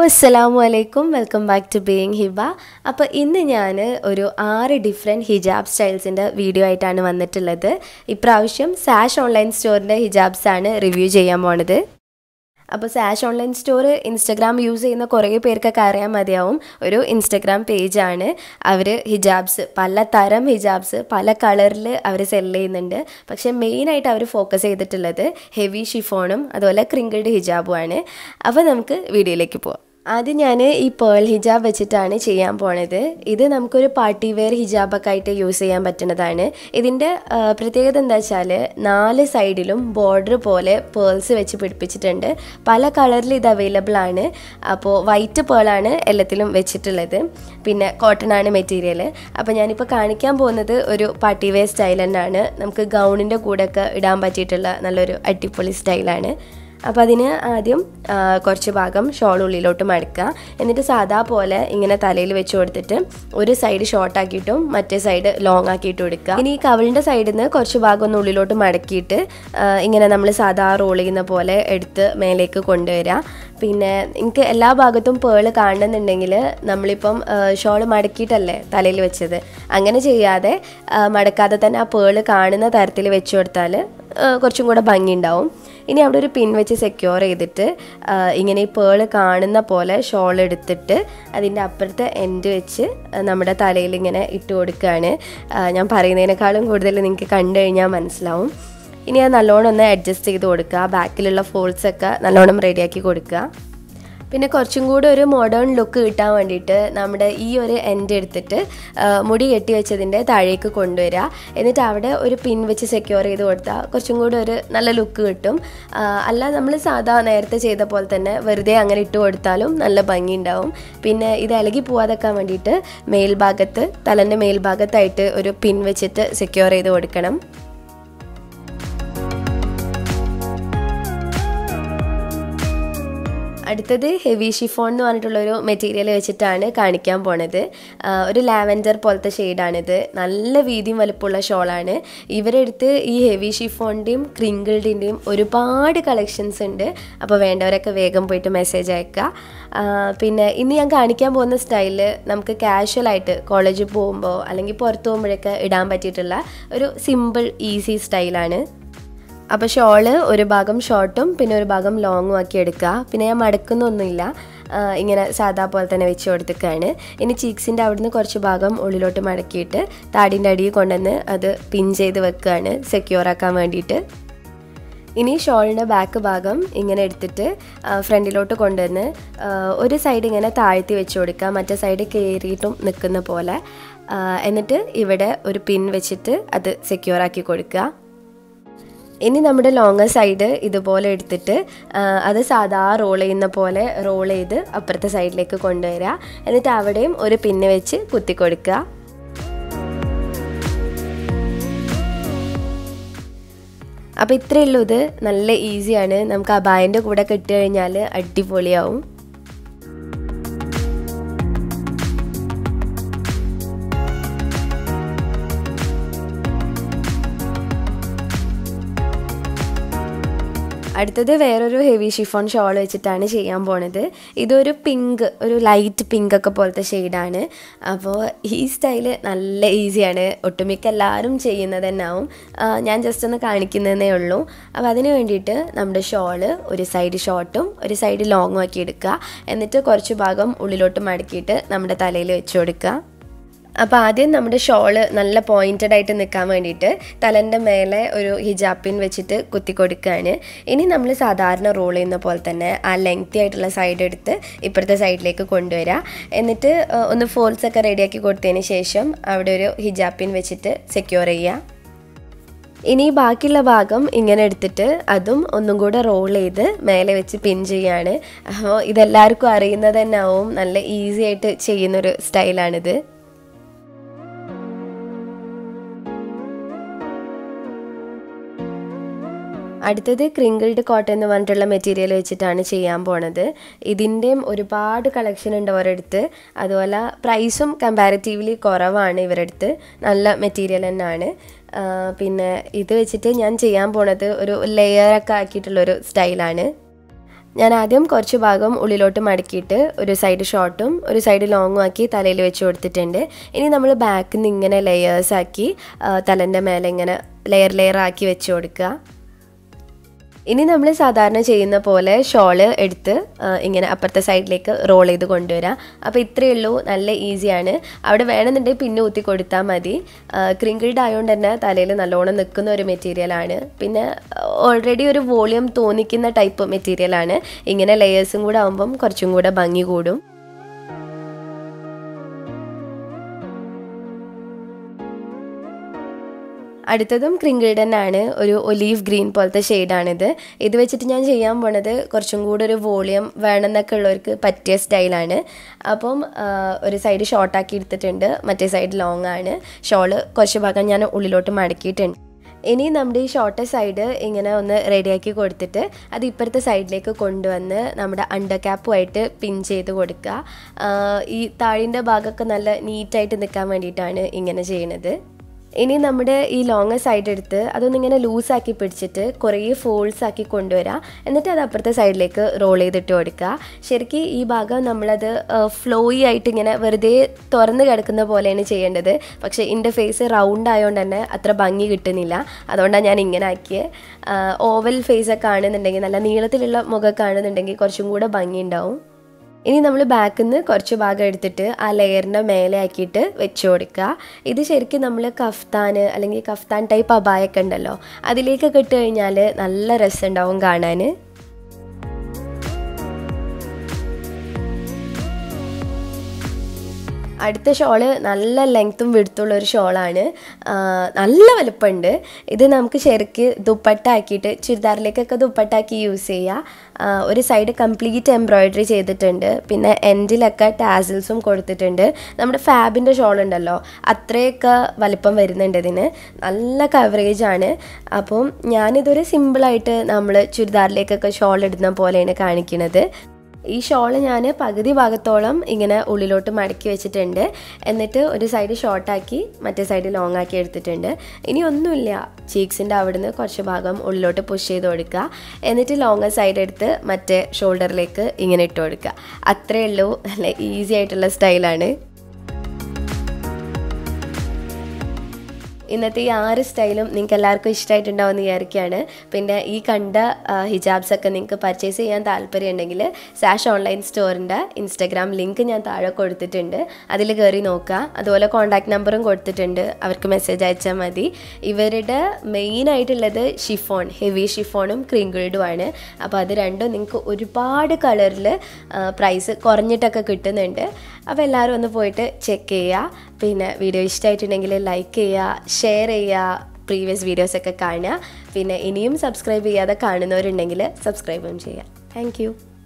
അസ്സലാമു അലൈക്കും welcome back to being Hiba അപ്പോൾ ഇന്ന് ഞാൻ ഒരു ആറ് ഡിഫറെൻറ്റ് ഹിജാബ് സ്റ്റൈൽസിൻ്റെ വീഡിയോ ആയിട്ടാണ് വന്നിട്ടുള്ളത് ഇപ്രാവശ്യം സാഷ് ഓൺലൈൻ സ്റ്റോറിൻ്റെ ഹിജാബ്സ് ആണ് റിവ്യൂ ചെയ്യാൻ പോണത് അപ്പോൾ Sash online store Instagram use ചെയ്യുന്ന കുറേ പേർക്കൊക്കെ അറിയാൻ മതിയാവും ഒരു ഇൻസ്റ്റഗ്രാം പേജാണ് അവർ ഹിജാബ്സ് പല തരം ഹിജാബ്സ് പല കളറിൽ അവർ സെല് ചെയ്യുന്നുണ്ട് പക്ഷേ മെയിനായിട്ട് അവർ ഫോക്കസ് ചെയ്തിട്ടുള്ളത് ഹെവി ഷിഫോണും അതുപോലെ ക്രിങ്കിൾഡ് ഹിജാബുമാണ് അപ്പോൾ നമുക്ക് വീഡിയോയിലേക്ക് പോവാം ആദ്യം ഞാൻ ഈ പേൾ ഹിജാബ് വെച്ചിട്ടാണ് ചെയ്യാൻ പോണത് ഇത് നമുക്കൊരു പാർട്ടി വെയർ ഹിജാബൊക്കെ ആയിട്ട് യൂസ് ചെയ്യാൻ പറ്റുന്നതാണ് ഇതിൻ്റെ ആ, പ്രത്യേകത എന്താ വെച്ചാൽ നാല് സൈഡിലും ബോർഡർ പോലെ പേൾസ് വെച്ച് പിടിപ്പിച്ചിട്ടുണ്ട് പല കളറിൽ ഇത് അവൈലബിൾ ആണ് അപ്പോൾ വൈറ്റ് പേളാണ് എല്ലാത്തിലും വെച്ചിട്ടുള്ളത് പിന്നെ കോട്ടൺ ആണ് മെറ്റീരിയൽ അപ്പോൾ ഞാനിപ്പോൾ കാണിക്കാൻ പോകുന്നത് ഒരു പാർട്ടി വെയർ സ്റ്റൈൽ തന്നെയാണ് നമുക്ക് ഗൗണിൻ്റെ കൂടെയൊക്കെ ഇടാൻ പറ്റിയിട്ടുള്ള നല്ലൊരു അടിപൊളി സ്റ്റൈലാണ് അപ്പോൾ അതിന് ആദ്യം ആ, കുറച്ച് ഭാഗം ഷോൾ ഉള്ളിലോട്ട് മടക്കുക എന്നിട്ട് സാധാ പോലെ ഇങ്ങനെ തലയിൽ വെച്ച് കൊടുത്തിട്ട് ഒരു സൈഡ് ഷോർട്ട് ആക്കിയിട്ടും മറ്റേ സൈഡ് ലോങ് ആക്കിയിട്ടും എടുക്കുക ഇനി ഈ കവിളിൻ്റെ സൈഡിൽ നിന്ന് കുറച്ച് ഭാഗം ഒന്ന് ഉള്ളിലോട്ട് മടക്കിയിട്ട് ആ, ഇങ്ങനെ നമ്മൾ സാധാ റോൾ ചെയ്യുന്ന പോലെ എടുത്ത് മേലേക്ക് കൊണ്ടുവരിക പിന്നെ എനിക്ക് എല്ലാ ഭാഗത്തും പേള് കാണുന്നുണ്ടെങ്കിൽ നമ്മളിപ്പം ഷോൾ മടക്കിയിട്ടല്ലേ തലയിൽ വെച്ചത് അങ്ങനെ ചെയ്യാതെ ആ, മടക്കാതെ തന്നെ ആ പേള് കാണുന്ന തരത്തിൽ വെച്ച് കൊടുത്താൽ കുറച്ചും കൂടെ ഭംഗിയുണ്ടാവും ഇനി അവിടെ ഒരു പിൻ വെച്ച് സെക്യൂർ ചെയ്തിട്ട് ആ, ഇങ്ങനെ ഈ പേള് കാണുന്ന പോലെ ഷോൾ എടുത്തിട്ട് അതിൻ്റെ അപ്പുറത്തെ എൻഡ് വെച്ച് ആ, നമ്മുടെ തലയിൽ ഇങ്ങനെ ഇട്ട് കൊടുക്കുകയാണ് ആ, ഞാൻ പറയുന്നതിനേക്കാളും കൂടുതൽ നിങ്ങൾക്ക് കണ്ടു കഴിഞ്ഞാൽ മനസ്സിലാവും ഇനി അത് നല്ലോണം ഒന്ന് അഡ്ജസ്റ്റ് ചെയ്ത് കൊടുക്കുക ബാക്കിലുള്ള ഫോൾസ് ഒക്കെ നല്ലോണം റെഡിയാക്കി കൊടുക്കുക പിന്നെ കുറച്ചും കൂടി ഒരു മോഡേൺ ലുക്ക് കിട്ടാൻ വേണ്ടിയിട്ട് നമ്മുടെ ഈ ഒരു എൻഡ് എടുത്തിട്ട് ആ, മുടി കെട്ടി വെച്ചതിൻ്റെ താഴേക്ക് കൊണ്ടുവരിക എന്നിട്ട് അവിടെ ഒരു പിൻ വെച്ച് സെക്യൂർ ചെയ്ത് കൊടുത്താൽ കുറച്ചും കൂടി ഒരു നല്ല ലുക്ക് കിട്ടും ആ, അല്ല നമ്മൾ സാധാ നേരത്തെ ചെയ്ത പോലെ തന്നെ വെറുതെ അങ്ങനെ ഇട്ട് കൊടുത്താലും നല്ല ഭംഗി ഉണ്ടാവും പിന്നെ ഇത് ഇളകി പോവാതെക്കാൻ വേണ്ടിയിട്ട് മേൽഭാഗത്ത് തലൻ്റെ മേൽഭാഗത്തായിട്ട് ഒരു പിൻ വെച്ചിട്ട് സെക്യൂർ ചെയ്ത് കൊടുക്കണം അടുത്തത് ഹെവി ഷിഫോൺ എന്ന് പറഞ്ഞിട്ടുള്ളൊരു മെറ്റീരിയൽ വെച്ചിട്ടാണ് കാണിക്കാൻ പോണത് ആ, ഒരു ലാവൻഡർ പോലത്തെ ഷെയ്ഡാണിത് നല്ല വീതിയും വലുപ്പമുള്ള ഷോളാണ് ഇവരെടുത്ത് ഈ ഹെവി ഷിഫോണിൻ്റെയും ക്രിങ്കിൾഡിൻ്റെയും ഒരുപാട് കളക്ഷൻസ് ഉണ്ട് അപ്പോൾ വേണ്ടവരൊക്കെ വേഗം പോയിട്ട് മെസ്സേജ് അയക്കുക ആ, പിന്നെ ഇന്ന് ഞാൻ കാണിക്കാൻ പോകുന്ന സ്റ്റൈല് നമുക്ക് കാഷ്വൽ ആയിട്ട് കോളേജിൽ പോകുമ്പോൾ അല്ലെങ്കിൽ പുറത്ത് പോകുമ്പോഴൊക്കെ ഇടാൻ പറ്റിയിട്ടുള്ള ഒരു സിമ്പിൾ ഈസി സ്റ്റൈലാണ് അപ്പോൾ ഷോള് ഒരു ഭാഗം ഷോർട്ടും പിന്നെ ഒരു ഭാഗം ലോങ്ങും ആക്കി എടുക്കുക പിന്നെ ഞാൻ മടക്കുന്നൊന്നുമില്ല ആ, ഇങ്ങനെ സാധാ പോലെ തന്നെ വെച്ച് കൊടുത്തേക്കാണ് ഇനി ചീക്സിൻ്റെ അവിടുന്ന് കുറച്ച് ഭാഗം ഉള്ളിലോട്ട് മടക്കിയിട്ട് താടിൻ്റെ അടിയിൽ കൊണ്ടുവന്ന് അത് പിൻ ചെയ്ത് വെക്കുകയാണ് സെക്യൂർ ആക്കാൻ വേണ്ടിയിട്ട് ഇനി ഷോളിൻ്റെ ബാക്ക് ഭാഗം ഇങ്ങനെ എടുത്തിട്ട് ആ, ഫ്രണ്ടിലോട്ട് കൊണ്ടുവന്ന് ആ, ഒരു സൈഡ് ഇങ്ങനെ താഴ്ത്തി വെച്ച് കൊടുക്കുക മറ്റേ സൈഡ് കയറിയിട്ടും നിൽക്കുന്ന പോലെ ആ, എന്നിട്ട് ഇവിടെ ഒരു പിൻ വെച്ചിട്ട് അത് സെക്യൂർ ആക്കി കൊടുക്കുക ഇനി നമ്മുടെ ലോങ്ങർ സൈഡ് ഇതുപോലെ എടുത്തിട്ട് ആ, അത് സാധാ റോൾ ചെയ്യുന്ന പോലെ റോൾ ചെയ്ത് അപ്പുറത്തെ സൈഡിലേക്ക് കൊണ്ടുവരിക എന്നിട്ട് അവിടെയും ഒരു പിന്ന് വെച്ച് കുത്തി കൊടുക്കുക അപ്പോൾ ഇത്രയേ ഉള്ളൂ ഇത് നല്ല ഈസിയാണ് നമുക്ക് അബായൻ്റെ കൂടെ കിട്ടി കഴിഞ്ഞാൽ അടിപൊളിയാവും അടുത്തത് വേറൊരു ഹെവി ഷിഫോൺ ഷോൾ വെച്ചിട്ടാണ് ചെയ്യാൻ പോണത് ഇതൊരു പിങ്ക് ഒരു ലൈറ്റ് പിങ്ക് ഒക്കെ പോലത്തെ ഷെയ്ഡാണ് അപ്പോൾ ഈ സ്റ്റൈല് നല്ല ഈസിയാണ് ഒട്ടുമിക്ക എല്ലാവരും ചെയ്യുന്നത് തന്നെയാവും ആ, ഞാൻ ജസ്റ്റ് ഒന്ന് കാണിക്കുന്നതേ ഉള്ളൂ അപ്പോൾ അതിന് വേണ്ടിയിട്ട് നമ്മുടെ ഷോള് ഒരു സൈഡ് ഷോർട്ടും ഒരു സൈഡ് ലോങ്ങും ആക്കി എടുക്കുക എന്നിട്ട് കുറച്ച് ഭാഗം ഉള്ളിലോട്ട് മടക്കിയിട്ട് നമ്മുടെ തലയിൽ വെച്ച് കൊടുക്കുക അപ്പോൾ ആദ്യം നമ്മുടെ ഷോള് നല്ല പോയിൻറ്റഡ് ആയിട്ട് നിൽക്കാൻ വേണ്ടിയിട്ട് തലൻ്റെ മേലെ ഒരു ഹിജാബ് പിൻ വെച്ചിട്ട് കുത്തി കൊടുക്കുകയാണ് ഇനി നമ്മൾ സാധാരണ റോൾ ചെയ്യുന്ന പോലെ തന്നെ ആ ലെങ്തി ആയിട്ടുള്ള സൈഡ് എടുത്ത് ഇപ്പുറത്തെ സൈഡിലേക്ക് കൊണ്ടുവരിക എന്നിട്ട് ആ, ഒന്ന് ഫോൾസ് ഒക്കെ റെഡിയാക്കി കൊടുത്തതിന് ശേഷം അവിടെ ഒരു ഹിജാബ് പിൻ വെച്ചിട്ട് സെക്യൂർ ചെയ്യുക ഇനി ബാക്കിയുള്ള ഭാഗം ഇങ്ങനെ എടുത്തിട്ട് അതും ഒന്നും കൂടെ റോൾ ചെയ്ത് മേലെ വെച്ച് പിൻ ചെയ്യാണ് അപ്പോൾ ഇതെല്ലാവർക്കും അറിയുന്നത് തന്നെ ആവും നല്ല ഈസി ആയിട്ട് ചെയ്യുന്നൊരു സ്റ്റൈലാണിത് അടുത്തത് ക്രിങ്കിൾഡ് കോട്ടൺ എന്ന് പറഞ്ഞിട്ടുള്ള മെറ്റീരിയൽ വെച്ചിട്ടാണ് ചെയ്യാൻ പോണത് ഇതിൻ്റെയും ഒരുപാട് കളക്ഷൻ ഉണ്ട് അവരടുത്ത് അതുപോലെ പ്രൈസും കമ്പാരിറ്റീവ്ലി കുറവാണ് ഇവരടുത്ത് നല്ല മെറ്റീരിയൽ തന്നെയാണ് ആ, പിന്നെ ഇത് വെച്ചിട്ട് ഞാൻ ചെയ്യാൻ പോണത് ഒരു ലെയറൊക്കെ ആക്കിയിട്ടുള്ളൊരു സ്റ്റൈലാണ് ഞാൻ ആദ്യം കുറച്ച് ഭാഗം ഉള്ളിലോട്ട് മടക്കിയിട്ട് ഒരു സൈഡ് ഷോർട്ടും ഒരു സൈഡ് ലോങ്ങും ആക്കി തലയിൽ വെച്ച് കൊടുത്തിട്ടുണ്ട് ഇനി നമ്മൾ ബാക്കിൽ നിന്ന് ഇങ്ങനെ ലെയേഴ്സ് ആക്കി തലൻ്റെ മേലെ ഇങ്ങനെ ലെയർ ലെയർ ആക്കി വെച്ച് കൊടുക്കുക ഇനി നമ്മൾ സാധാരണ ചെയ്യുന്ന പോലെ ഷോള് എടുത്ത് ഇങ്ങനെ അപ്പുറത്തെ സൈഡിലേക്ക് റോൾ ചെയ്ത് കൊണ്ടുവരാം അപ്പോൾ ഇത്രയേ ഉള്ളൂ നല്ല ഈസിയാണ് അവിടെ വേണമെന്നുണ്ടെങ്കിൽ പിന്നെ ഊത്തി കൊടുത്താൽ മതി ക്രിങ്കിൾഡ് ആയതുകൊണ്ട് തന്നെ തലയിൽ നല്ലോണം നിൽക്കുന്ന ഒരു മെറ്റീരിയലാണ് പിന്നെ ഓൾറെഡി ഒരു വോളിയം തോന്നിക്കുന്ന ടൈപ്പ് മെറ്റീരിയലാണ് ഇങ്ങനെ ലെയേഴ്സും കൂടെ ആകുമ്പം കുറച്ചും കൂടെ ഭംഗി കൂടും അടുത്തതും ക്രിങ്കിൾഡൻ ആണ് ഒരു ഒലീവ് ഗ്രീൻ പോലത്തെ ഷെയ്ഡാണിത് ഇത് വെച്ചിട്ട് ഞാൻ ചെയ്യാൻ പോണത് കുറച്ചും കൂടെ ഒരു വോളിയം വേണമെന്നൊക്കെ ഉള്ളവർക്ക് പറ്റിയ സ്റ്റൈലാണ് അപ്പം ഒരു സൈഡ് ഷോർട്ടാക്കി എടുത്തിട്ടുണ്ട് മറ്റേ സൈഡ് ലോങ് ആണ് ഷോള് കുറച്ച് ഭാഗം ഞാൻ ഉള്ളിലോട്ട് മടക്കിയിട്ടുണ്ട് ഇനി നമ്മുടെ ഈ ഷോർട്ട് സൈഡ് ഇങ്ങനെ ഒന്ന് റെഡിയാക്കി കൊടുത്തിട്ട് അത് ഇപ്പുറത്തെ സൈഡിലേക്ക് കൊണ്ടുവന്ന് നമ്മുടെ അണ്ടർ ക്യാപ്പുമായിട്ട് പിൻ ചെയ്ത് കൊടുക്കുക ഈ താഴിൻ്റെ ഭാഗമൊക്കെ നല്ല നീറ്റായിട്ട് നിൽക്കാൻ വേണ്ടിയിട്ടാണ് ഇങ്ങനെ ചെയ്യണത് ഇനി നമ്മുടെ ഈ ലോങ് സൈഡ് എടുത്ത് അതൊന്നിങ്ങനെ ലൂസാക്കി പിടിച്ചിട്ട് കുറേ ഫോൾഡ്സ് ആക്കി കൊണ്ടുവരാം എന്നിട്ട് അത് അപ്പുറത്തെ സൈഡിലേക്ക് റോൾ ചെയ്തിട്ട് കൊടുക്കുക ശരിക്കും ഈ ഭാഗം നമ്മളത് ഫ്ലോയി ആയിട്ട് ഇങ്ങനെ വെറുതെ തുറന്ന് കിടക്കുന്ന പോലെയാണ് ചെയ്യേണ്ടത് പക്ഷേ എൻ്റെ ഫേസ് റൗണ്ട് ആയതുകൊണ്ട് തന്നെ അത്ര ഭംഗി കിട്ടുന്നില്ല അതുകൊണ്ടാണ് ഞാൻ ഇങ്ങനെ ആക്കിയത് ഓവൽ ഫേസൊക്കെ ആണെന്നുണ്ടെങ്കിൽ നല്ല നീളത്തിലുള്ള മുഖമൊക്കെ ആണെന്നുണ്ടെങ്കിൽ കുറച്ചും കൂടെ ഭംഗി ഉണ്ടാവും ഇനി നമ്മൾ ബാക്കിൽ നിന്ന് കുറച്ച് ഭാഗം എടുത്തിട്ട് ആ ലെയറിൻ്റെ മേലെ ആക്കിയിട്ട് വെച്ച് കൊടുക്കുക ഇത് ശരിക്കും നമ്മൾ കഫ്താൻ അല്ലെങ്കിൽ കഫ്താൻ ടൈപ്പ് അബായൊക്കെ ഉണ്ടല്ലോ അതിലേക്കൊക്കെ ഇട്ട് കഴിഞ്ഞാൽ നല്ല രസമുണ്ടാവും കാണാൻ അടുത്ത ഷോള് നല്ല ലെങ്ത്തും വിടുത്തുള്ള ഒരു ഷോളാണ് നല്ല വലുപ്പമുണ്ട് ഇത് നമുക്ക് ശരിക്ക് ദുപ്പട്ട ആക്കിയിട്ട് ചുരിദാറിലേക്കൊക്കെ ദുപ്പട്ടാക്കി യൂസ് ചെയ്യുക ഒരു സൈഡ് കംപ്ലീറ്റ് എംബ്രോയിഡറി ചെയ്തിട്ടുണ്ട് പിന്നെ എൻഡിലൊക്കെ ടാസിൽസും കൊടുത്തിട്ടുണ്ട് നമ്മുടെ ഫാബിൻ്റെ ഷോൾ ഉണ്ടല്ലോ അത്രയൊക്കെ വലിപ്പം വരുന്നുണ്ട് ഇതിന് നല്ല കവറേജ് ആണ് അപ്പം ഞാനിതൊരു സിമ്പിളായിട്ട് നമ്മൾ ചുരിദാറിലേക്കൊക്കെ ഷോൾ ഇടുന്ന പോലെയാണ് കാണിക്കുന്നത് ഈ ഷോള് ഞാൻ പകുതി ഭാഗത്തോളം ഇങ്ങനെ ഉള്ളിലോട്ട് മടക്കി വെച്ചിട്ടുണ്ട് എന്നിട്ട് ഒരു സൈഡ് ഷോർട്ടാക്കി മറ്റേ സൈഡ് ലോങ് ആക്കി എടുത്തിട്ടുണ്ട് ഇനി ഒന്നുമില്ല ചീക്സിൻ്റെ അവിടുന്ന് കുറച്ച് ഭാഗം ഉള്ളിലോട്ട് പുഷ് ചെയ്ത് കൊടുക്കുക എന്നിട്ട് ലോങ് സൈഡ് എടുത്ത് മറ്റേ ഷോൾഡറിലേക്ക് ഇങ്ങനെ ഇട്ട് കൊടുക്കുക അത്രയേ ഉള്ളൂ നല്ല ഈസി ആയിട്ടുള്ള സ്റ്റൈലാണ് ഇന്നത്തെ ഈ ആറ് സ്റ്റൈലും നിങ്ങൾക്ക് എല്ലാവർക്കും ഇഷ്ടമായിട്ടുണ്ടാവുമെന്ന് വിചാരിക്കുകയാണ് പിന്നെ ഈ കണ്ട ഹിജാബ്സ് ഒക്കെ നിങ്ങൾക്ക് പർച്ചേസ് ചെയ്യാൻ താല്പര്യം ഉണ്ടെങ്കിൽ സാഷ് ഓൺലൈൻ സ്റ്റോറിൻ്റെ ഇൻസ്റ്റാഗ്രാം ലിങ്ക് ഞാൻ താഴെ കൊടുത്തിട്ടുണ്ട് അതിൽ കയറി നോക്കുക അതുപോലെ കോൺടാക്ട് നമ്പറും കൊടുത്തിട്ടുണ്ട് അവർക്ക് മെസ്സേജ് അയച്ചാൽ മതി ഇവരുടെ മെയിൻ ആയിട്ടുള്ളത് ഷിഫോൺ ഹെവി ഷിഫോണും ക്രിങ്കിൾഡും ആണ് അപ്പോൾ അത് രണ്ടും നിങ്ങൾക്ക് ഒരുപാട് കളറിൽ പ്രൈസ് കുറഞ്ഞിട്ടൊക്കെ കിട്ടുന്നുണ്ട് അപ്പോൾ എല്ലാവരും ഒന്ന് പോയിട്ട് ചെക്ക് ചെയ്യുക പിന്നെ വീഡിയോ ഇഷ്ടമായിട്ടുണ്ടെങ്കിൽ ലൈക്ക് ചെയ്യുക ഷെയർ ചെയ്യുക പ്രീവിയസ് വീഡിയോസൊക്കെ കാണുക പിന്നെ ഇനിയും സബ്സ്ക്രൈബ് ചെയ്യാതെ കാണുന്നവരുണ്ടെങ്കിൽ സബ്സ്ക്രൈബും ചെയ്യുക താങ്ക്